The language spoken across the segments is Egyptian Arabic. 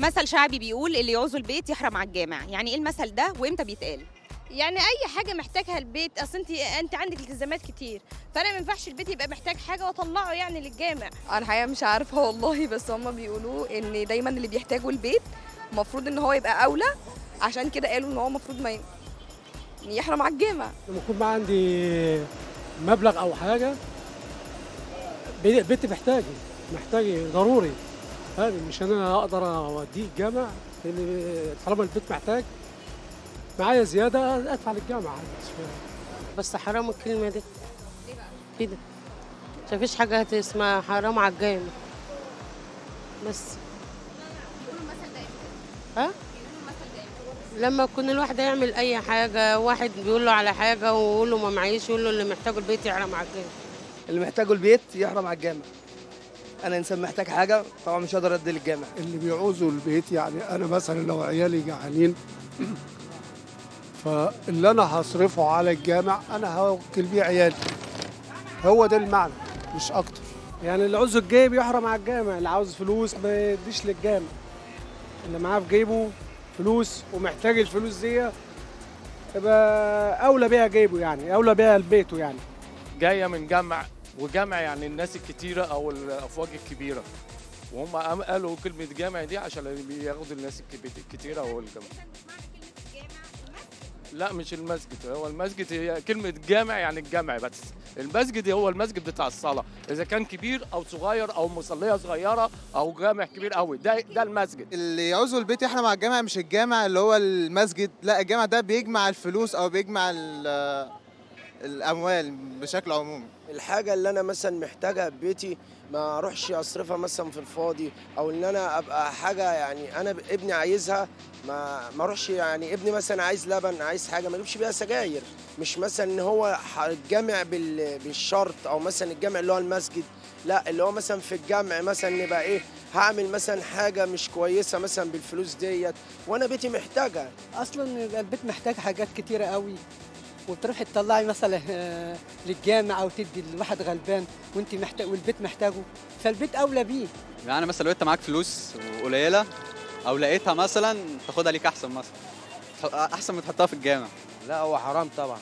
مثل شعبي بيقول اللي يعوزه البيت يحرم على الجامع يعني ايه المثل ده وامتى بيتقال يعني اي حاجه محتاجها البيت اصل انت انت عندك التزامات كتير فانا ما ينفعش البيت يبقى محتاج حاجه واطلعه يعني للجامع انا الحقيقه مش عارفه والله بس هم بيقولوا ان دايما اللي بيحتاجوا البيت المفروض ان هو يبقى اولى عشان كده قالوا ان هو المفروض ما ي- يحرم على الجامع لما يكون ما عندي مبلغ او حاجه بي- بيتي محتاجه محتاجه ضروري هذا مش انا اقدر اوديه الجامع لان طالما البيت محتاج معايا زياده ادفع للجامع عادي. بس حرام الكلمة دي كده مفيش حاجة اسمها حرام على الجامع بس ها؟ لما يكون الواحد يعمل أي حاجة واحد بيقول له على حاجة ويقول له ما معيش يقول له اللي محتاجه البيت يحرم على الجامع اللي محتاجه البيت يحرم على الجامع انا انسان محتاج حاجه طبعا مش هقدر ادي للجامع اللي بيعوزوا البيت يعني انا مثلا لو عيالي جعانين فاللي انا هصرفه على الجامع انا هوكل بيه عيالي هو ده المعنى مش اكتر يعني اللي عاوزه الجيب يحرم على الجامع اللي عاوز فلوس ما يديش للجامع اللي معاه في جيبه فلوس ومحتاج الفلوس دي يبقى اولى بيها جيبه يعني اولى بيها لبيته يعني جايه من جمع وجمع يعني الناس الكتيره او الافواج الكبيره وهم قام- قالوا كلمه جامع دي عشان بياخدوا الناس الكبي- الكتيره والجمع لا مش المسجد هو المسجد هي كلمه جامع يعني الجمع بس المسجد هو المسجد بتاع الصلاه اذا كان كبير او صغير او مصليه صغيره او جامع كبير قوي ده ده المسجد اللي يعوزوا البيت يحرم على الجامع مش الجامع اللي هو المسجد لا الجامع ده بيجمع الفلوس او بيجمع ال- الاموال بشكل عمومي الحاجة اللي أنا مثلا محتاجها في بيتي ما أروحش أصرفها مثلا في الفاضي أو إن أنا أبقى حاجة يعني أنا ابني عايزها ما ما أروحش يعني ابني مثلا عايز لبن عايز حاجة ما أجيبش بيها سجاير مش مثلا إن هو ح- الجامع بال- بالشرط أو مثلا الجامع اللي هو المسجد لا اللي هو مثلا في الجامع مثلا نبقى إيه هعمل مثلا حاجة مش كويسة مثلا بالفلوس ديت وأنا بيتي محتاجها اصلا البيت محتاج حاجات كتيره قوي وتروحي تطلعي مثلا آه، للجامع او تدي لواحد غلبان وانت محتاج والبيت محتاجه فالبيت اولى بيه يعني مثلا لو انت معاك فلوس قليله او لقيتها مثلا تاخدها ليك احسن مثلا تح- احسن ما تحطها في الجامع لا هو حرام طبعا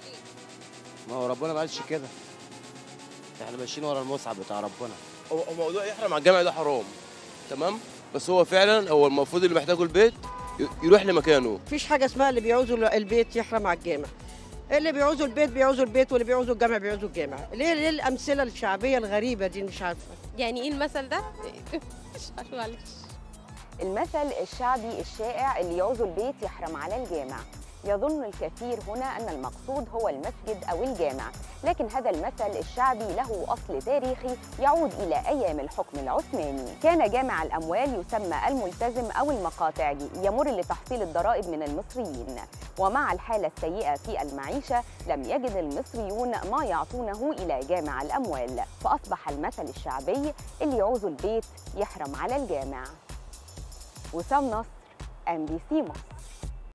ما هو ربنا ما قالش كده احنا ماشيين ورا المصعب بتاع ربنا هو هو موضوع يحرم على الجامع ده حرام تمام بس هو فعلا هو المفروض اللي محتاجه البيت ي- يروح لمكانه مفيش حاجه اسمها اللي بيعوزوا البيت يحرم على الجامع اللي بيعوزوا البيت بيعوزوا البيت واللي بيعوزوا الجامع بيعوزوا الجامع ليه ليه الامثله الشعبيه الغريبه دي مش عارفه يعني ايه المثل ده مش عارفه معلش المثل الشعبي الشائع اللي يعوز البيت يحرم على الجامع يظن الكثير هنا أن المقصود هو المسجد أو الجامع لكن هذا المثل الشعبي له أصل تاريخي يعود إلى أيام الحكم العثماني كان جامع الأموال يسمى الملتزم أو المقاطعي يمر لتحصيل الضرائب من المصريين ومع الحالة السيئة في المعيشة لم يجد المصريون ما يعطونه إلى جامع الأموال فأصبح المثل الشعبي اللي يعوز البيت يحرم على الجامع وسام نصر ام بي سي مصر